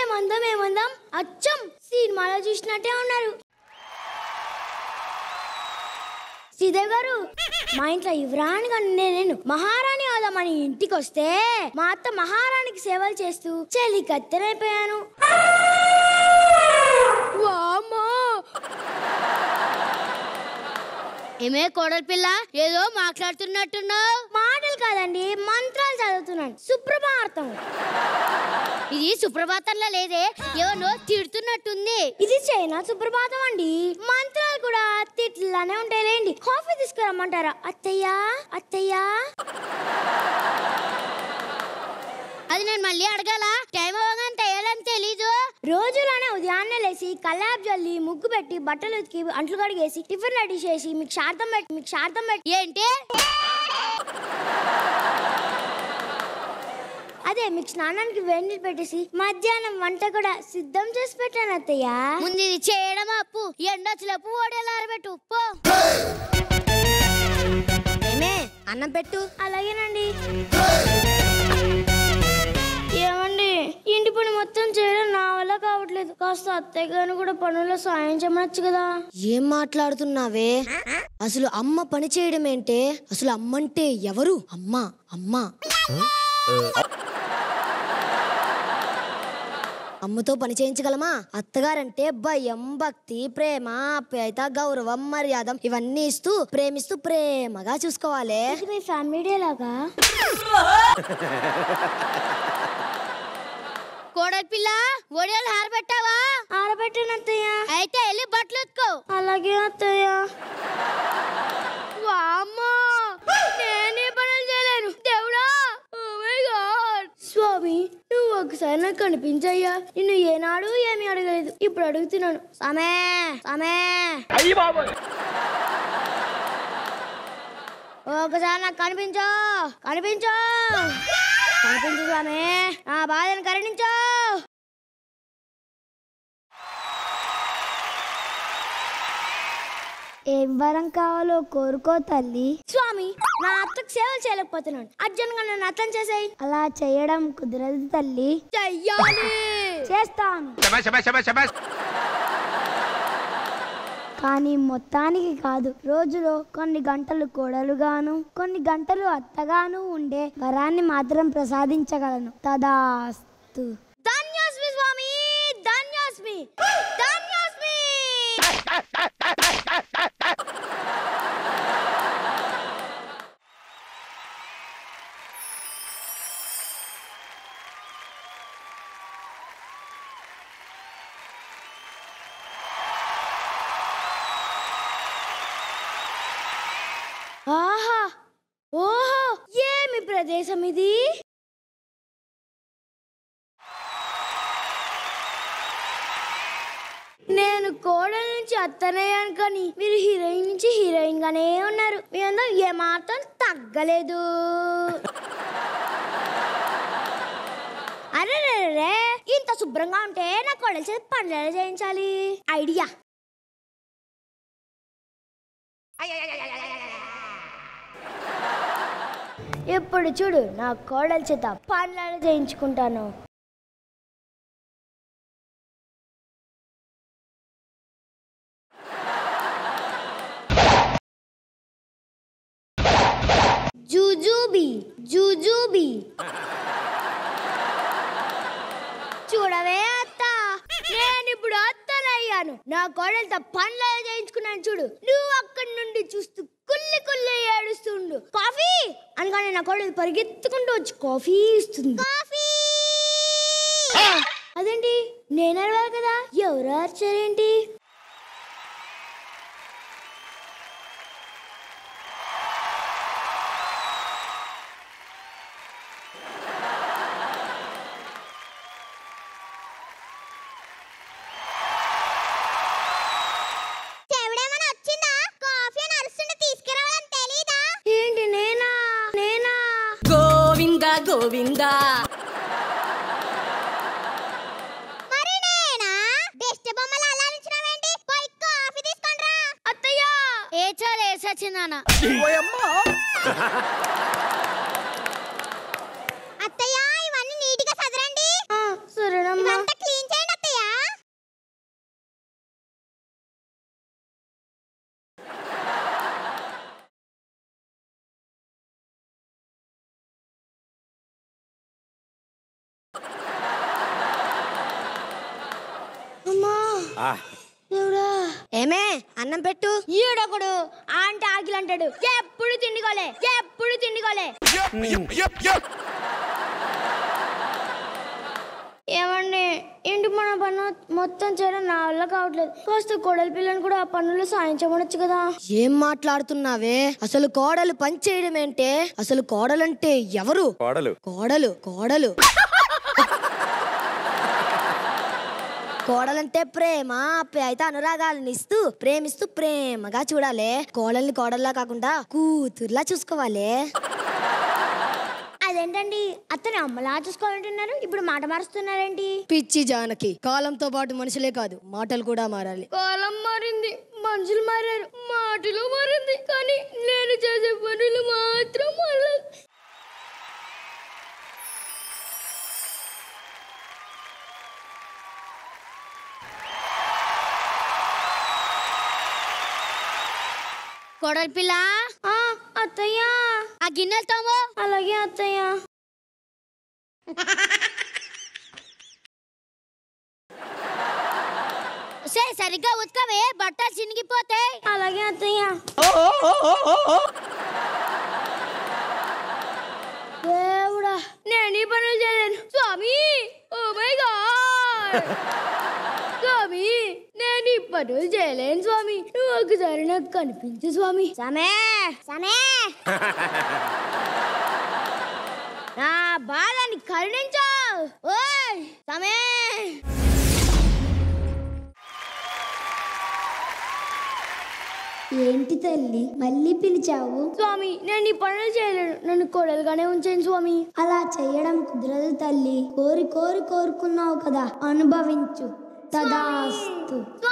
ఏమందాం ఏమందాం అచ్చం సినిమాలో చూసినట్టే ఉన్నారు శ్రీదేవి గారు మా ఇంట్లో యువరాణి కంటే నేను మహారాణి అవుదామని ఇంటికి వస్తే మా అత్త మహారాణికి సేవలు చేస్తూ చెల్లి కత్తెరైపోయాను వామ్మో ఏమే కోడలి పిల్ల ఏదో మాట్లాడుతున్నట్టున్నావు మాటలు కాదండి మంత్రాలు చదువుతున్నాను సుప్రభాతం ఇది సుప్రభాతంలో లేదే ఎవరో తిడుతున్నట్టుంది ఇది చైనా సుప్రభాతం అండి మంత్రాలు కూడా తిట్లానే ఉంటాయిలేండి కాఫీ తీసుకురమ్మంటారా అత్తయ్యా అత్తయ్యా అది నేను మళ్ళీ అడగాల టైం అవగానే తేయాలని తెలీదు రోజులానే ఉదయాన్నే లేచి కల్లాప్ జల్లి ముగ్గు పెట్టి బట్టలు ఉతికి అంట్లు కడిగేసి టిఫిన్ రెడీ చేసి మీకు శార్థం పెట్టి మీకు శార్థం పెట్టి ఏంటి అదే మీకు స్నానానికి వేడి పెట్టేసి మధ్యాహ్నం వంట కూడా సిద్ధం చేసి పెట్టాను అత్తయ్య ముందు ఇది చేయడం అప్పు ఎండొచ్చులపు ఓడేలా ఆరబెట్టు పో ఏమే అన్నం పెట్టు అలాగేనండి ఏమండి ఇంటి పని మొత్తం చేయడం నా వల్ల కావట్లేదు కాస్త అత్తయ్య గారిని కూడా పనుల్లో సాయం చేయమనొచ్చు కదా ఏం మాట్లాడుతున్నావే అసలు అమ్మ పని చేయడం ఏంటే అసలు అమ్మంటే ఎవరు అమ్మ అమ్మ అమ్మతో పని చేయించగలమా అత్తగారంటే భయం భక్తి ప్రేమ ఆప్యాయత గౌరవం మర్యాద ఇవన్నీ ఇస్తూ ప్రేమిస్తూ ప్రేమగా చూసుకోవాలి ఇది మీ ఫ్యామిలీ డే లాగా కోడలి పిల్ల ఓడేలు ఆరబెట్టావా ఆరబెట్టాను అత్తయ్య అయితే వెళ్ళి బట్టలు ఉతుకో అలాగే అత్తయ్య వామ్మో నేనే పనులు చేయలేను దేవుడా Oh my God. స్వామి నువ్వు ఒకసారి నాకు కనిపించయ్యా నిన్ను ఏనాడు ఏమీ అడగలేదు ఇప్పుడు అడుగుతున్నాను సామే సామే ఒకసారి నాకు కనిపించు కనిపించు కనిపించు స్వామి నా బాధను కరుణించు ఏం వరం కావాలో కోరుకో తల్లి స్వామి నా అత్తకు సేవలు చేయలేకపోతున్నాను అర్జున్ గా నన్ను అర్థం చేసేయి అలా చేయడం కుదరదు తల్లి చెయ్యాలి చేస్తాను కానీ మొత్తానికి కాదు రోజులో కొన్ని గంటలు కోడలుగాను కొన్ని గంటలు అత్తగాను ఉండే వరాన్ని మాత్రం ప్రసాదించగలను తదాస్తు ధన్యోస్మి స్వామి ధన్యోస్మి ధన్యోస్మి ఆహా ఓహో ఏమి ప్రదేశం ఇది నేను కోడల నుంచి అత్తనయ్యాను కానీ మీరు హీరోయిన్ నుంచి హీరోయిన్ గానే ఉన్నారు మీ అందరం ఏమాత్రం తగ్గలేదు అరే రే రే, ఇంత శుభ్రంగా ఉంటే నా కోడల చేతి పనులు ఎలా చేయించాలి ఐడియా ఇప్పుడు చూడు నా కోడల చేత పనులు చేయించుకుంటాను జూజూబీ జూజూబీ చూడవే అత్త నేను ఇప్పుడు అత్తనయ్యాను నా కోడలతో పనులు చేయించుకున్నాను చూడు నువ్వు అక్కడి నుండి చూస్తూ కుల్లి కుల్లి ఏడుస్తుండు కాఫీ అనగానే నా కోడలు పరిగెత్తుకుంటూ వచ్చి కాఫీ ఇస్తుంది కాఫీ అదేంటి నేను అడవాలి కదా ఎవరు అరిచారేంటి చెవిడేమైనా వచ్చిందా కాఫీ అని అరుస్తుంటే తీసుకురావాలని తెలీదా ఏంటి నేనా నేనా గోవింద గోవింద మరి నేనా దిష్టి బొమ్మలు అల్లారించినావేంటి పోయి కాఫీ తీసుకొని రా అత్తయ్య ఏ చాలు ఏ సచిందానా అత్తయ్య ఇవన్నీ నీట్ గా సదరండి ఆ, సరేనమ్మా ఇదంతా క్లీన్ ఆ, దేవుడా ఏమే అన్నం పెట్టు ఈడొకడు ఆంటీ ఆకిలు అంటాడు ఎప్పుడు తిండికోలే ఎప్పుడు తిండికోలే ఏమండి ఇంటి మన పన్ను మొత్తం చేయడం నా వల్ల కావట్లేదు కాస్త కోడలి పిల్లని కూడా ఆ పనులు సాయం చేయమనొచ్చు కదా ఏం మాట్లాడుతున్నావే అసలు కోడలు పని చేయడం ఏంటే అసలు కోడలంటే ఎవరు కోడలు కోడలు కోడలు కోడలంటే ప్రేమ ఆప్యాయత అనురాగాలను ఇస్తూ ప్రేమిస్తూ ప్రేమగా చూడాలి కోడల్ని కోడల్లా కాకుండా కూతుర్లా చూసుకోవాలి అదేంటండి అతను అమ్మలా చూసుకోవాలంటున్నారు ఇప్పుడు మాట మారుస్తున్నారేంటి పిచ్చి జానకి కాలంతో పాటు మనుషులే కాదు మాటలు కూడా మారాలి కాలం మారింది మనుషులు మారారు మాటలు మారింది కానీ నేను చేసే పనులు మాత్రం మారలేదు కొడలి పిల్ల ఆ, అత్తయ్య ఆ గిన్నెలు తోమో అలాగే అత్తయ్య సే సరిగ్గా ఉతకవే బట్టలు చినిగిపోతాయి అలాగే అత్తయ్య దేవుడా నేను ఈ పనులు చేయలేను స్వామి ఓ మై గాడ్ స్వామి నేను ఈ పనులు చేయలేను స్వామి నువ్వు ఒకసారి నాకు కనిపించు స్వామి సమే సమే నా బాధని కరుణించు ఓయ్ సమే ఏంటి తల్లి మళ్ళీ పిలిచావు స్వామి నేను ఈ పనులు చేయలేను నన్ను కోడలుగానే ఉంచాను స్వామి అలా చేయడం కుదరదు తల్లి కోరి కోరి కోరుకున్నావు కదా అనుభవించు తదాస్తు